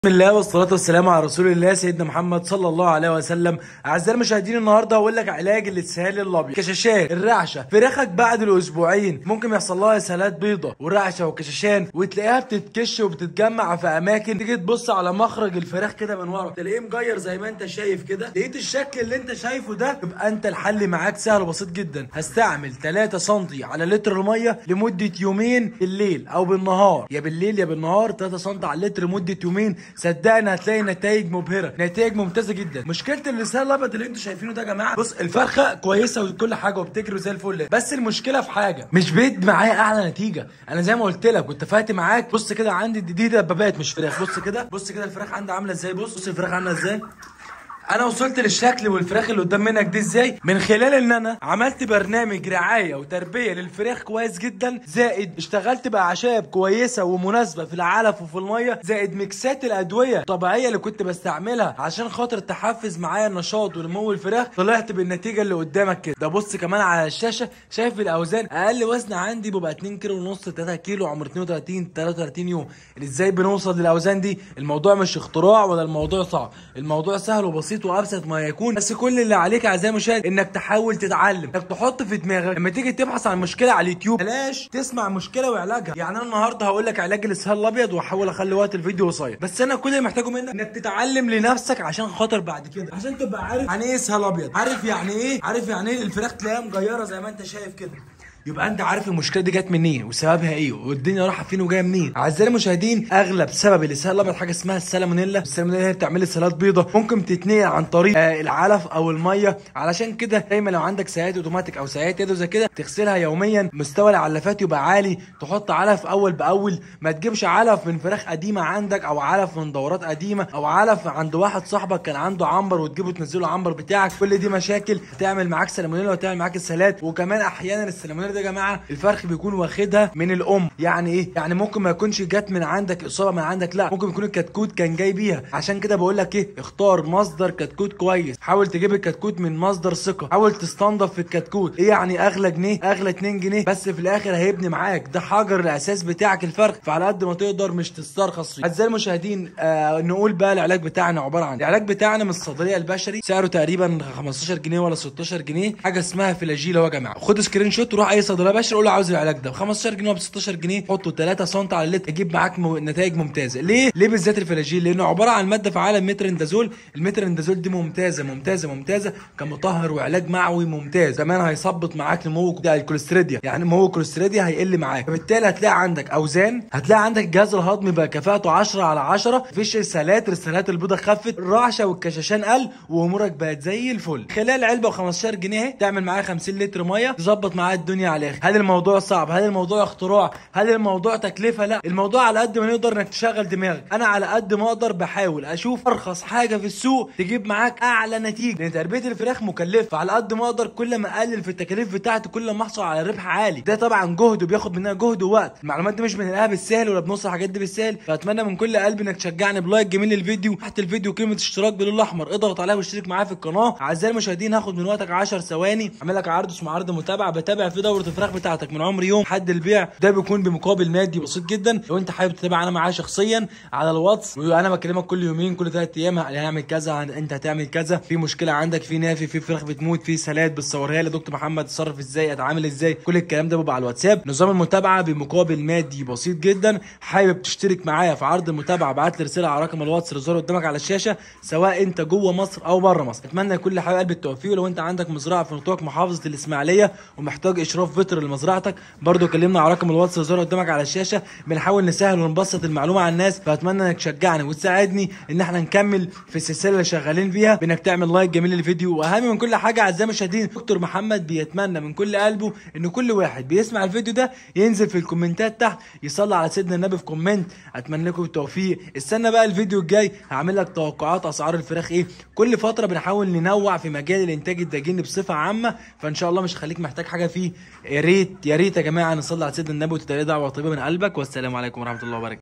بسم الله والصلاة والسلام على رسول الله سيدنا محمد صلى الله عليه وسلم أعزائي المشاهدين النهارده هقول لك علاج الإسهال الأبيض كشاشات الرعشة فراخك بعد الأسبوعين ممكن يحصل لها إسهالات بيضة ورعشة وكشاشان وتلاقيها بتتكش وبتتجمع في أماكن تيجي تبص على مخرج الفراخ كده من ورا تلاقيه مجير زي ما أنت شايف كده لقيت الشكل اللي أنت شايفه ده يبقى أنت الحل معاك سهل وبسيط جدا هستعمل 3 سم على لتر المية لمدة يومين بالليل أو بالنهار يا بالليل يا بالنهار 3 سم على اللتر لمدة يومين صدقني هتلاقي نتائج مبهره نتائج ممتازه جدا مشكله اللسان الابيض اللي انتوا شايفينه ده يا جماعه بص الفرخه كويسه وكل حاجه وبتجري زي الفل بس المشكله في حاجه مش بيد معايا اعلى نتيجه انا زي ما قلت لك واتفقت معاك بص كده عندي دي, دي دبابات مش فراخ بص كده بص كده الفراخ عندي عامله ازاي بص بص الفراخ عامله ازاي انا وصلت للشكل والفراخ اللي قدام منك دي ازاي من خلال ان انا عملت برنامج رعايه وتربيه للفراخ كويس جدا زائد اشتغلت باعشاب كويسه ومناسبه في العلف وفي الميه زائد ميكسات الادويه الطبيعيه اللي كنت بستعملها عشان خاطر تحفز معايا النشاط ونمو الفراخ طلعت بالنتيجه اللي قدامك كده ده بص كمان على الشاشه شايف الاوزان اقل وزن عندي بيبقى 2 كيلو ونص 3 كيلو عمر 32 33 يوم ازاي بنوصل للاوزان دي الموضوع مش اختراع ولا الموضوع صعب الموضوع سهل وبسيط وابسط ما يكون بس كل اللي عليك اعزائي المشاهد انك تحاول تتعلم انك تحط في دماغك لما تيجي تبحث عن مشكله على اليوتيوب بلاش تسمع مشكله وعلاجها يعني انا النهارده هقول لك علاج الاسهال الابيض واحاول اخلي وقت الفيديو قصير بس انا كل اللي محتاجه منك انك تتعلم لنفسك عشان خاطر بعد كده عشان تبقى عارف يعني ايه اسهال ابيض عارف يعني ايه عارف يعني ايه الفراخ تلاقيها مجيره زي ما انت شايف كده يبقى انت عارف المشكله دي جت منين وسببها ايه والدنيا رايحه فين وجايه منين اعزائي المشاهدين اغلب سبب الاسهال الابيض حاجه اسمها السالمونيلا السالمونيلا هي بتعمل لي سلات بيضه ممكن تتنقل عن طريق آه العلف او الميه علشان كده دايما لو عندك سيات اوتوماتيك او سيات يدو زي كده تغسلها يوميا مستوى العلافات يبقى عالي تحط علف اول باول ما تجيبش علف من فراخ قديمه عندك او علف من دورات قديمه او علف عند واحد صاحبك كان عنده عنبر وتجيبه تنزله عنبر بتاعك كل دي مشاكل هتعمل معاك سالمونيلا وتعمل معاك السلات وكمان احيانا السالمونيلا ده يا جماعه الفرخ بيكون واخدها من الام يعني ايه يعني ممكن ما يكونش جت من عندك اصابه من عندك لا ممكن يكون الكتكوت كان جاي بيها عشان كده بقول لك ايه اختار مصدر كتكوت كويس حاول تجيب الكتكوت من مصدر ثقه حاول تستنضف في الكتكوت ايه يعني اغلى جنيه اغلى 2 جنيه بس في الاخر هيبني معاك ده حجر الاساس بتاعك الفرخ فعلى قد ما تقدر مش تسترخص فيه اعزائي المشاهدين آه نقول بقى العلاج بتاعنا عباره عن العلاج بتاعنا من الصيدليه البشري سعره تقريبا 15 جنيه ولا 16 جنيه حاجه اسمها فلاجيل اهو يا جماعه خد سكرين شوت وروح اي صيدليه بشري قول له عاوز العلاج ده ب 15 جنيه وب 16 جنيه حطه 3 سم على اللتر يجيب معاك م... نتائج ممتازه ليه ليه بالذات الفلاجيل لانه عباره عن ماده فعاله مترندازول المترندازول دي ممتازه ممتازه ممتازه كمطهر وعلاج معوي ممتاز كمان هيثبط معاك نمو ده الكوليستريديا يعني نمو الكوليستريديا هيقل معاك فبالتالي هتلاقي عندك اوزان هتلاقي عندك الجهاز الهضمي بقى كفاءته 10 على 10 مفيش رسالات رسالات البيضه خفت الرعشه والكشاشان قل وامورك بقت زي الفل خلال علبه ب 15 جنيه اهي تعمل معاها 50 لتر ميه تظبط معاك الدنيا على الاخر هل الموضوع صعب هل الموضوع اختراع هل الموضوع تكلفه لا الموضوع على قد ما نقدر انك تشغل دماغك انا على قد ما اقدر بحاول اشوف ارخص حاجه في السوق تجيب معاك اعلى نتيجه لان تربيه الفراخ مكلفه فعلى قد ما اقدر كل ما اقلل في التكاليف بتاعتي كل ما احصل على ربح عالي ده طبعا جهد وبياخد مننا جهد ووقت المعلومات دي مش بنلاقيها بالسهل ولا بنوصل الحاجات دي بالسهل فاتمنى من كل قلبي انك تشجعني بلايك جميل للفيديو تحت الفيديو كلمه اشتراك باللون الاحمر اضغط عليها واشترك معايا في القناه اعزائي المشاهدين هاخد من وقتك 10 ثواني اعمل لك عرض اسمه عرض متابعه بتابع في دوره الفراخ بتاعتك من عمر يوم حد البيع ده بيكون بمقابل مادي بسيط جدا لو انت حابب تتابع انا معايا شخصيا على الواتس وانا بكلمك كل يومين كل ثلاث ايام هنعمل كذا انت هتعمل كذا في مشكله عندك في نافي في فراخ بتموت في سلات بتصورها لي دكتور محمد اتصرف ازاي اتعامل ازاي كل الكلام ده بيبقى على الواتساب نظام المتابعه بمقابل مادي بسيط جدا حابب تشترك معايا في عرض المتابعه ابعت لي رساله على رقم الواتس اللي ظهر قدامك على الشاشه سواء انت جوه مصر او بره مصر اتمنى كل حبايب قلبي التوفيق لو انت عندك مزرعه في نطاق محافظه الاسماعيليه ومحتاج اشراف فطر لمزرعتك برضو كلمنا على رقم الواتس اللي ظهر قدامك على الشاشه بنحاول نسهل ونبسط المعلومه على الناس فاتمنى انك تشجعني وتساعدني ان احنا نكمل في السلسله اللي شغالين فيها بانك تعمل لايك جميل للفيديو واهم من كل حاجه اعزائي المشاهدين دكتور محمد بيتمنى من كل قلبه ان كل واحد بيسمع الفيديو ده ينزل في الكومنتات تحت يصلي على سيدنا النبي في كومنت اتمنى لكم التوفيق استنى بقى الفيديو الجاي هعمل لك توقعات اسعار الفراخ ايه كل فتره بنحاول ننوع في مجال الانتاج الداجيني بصفه عامه فان شاء الله مش هخليك محتاج حاجه فيه يا ريت يا ريت يا جماعه نصلي على سيدنا النبي وتتقي دعوه طيبه من قلبك والسلام عليكم ورحمه الله وبركاته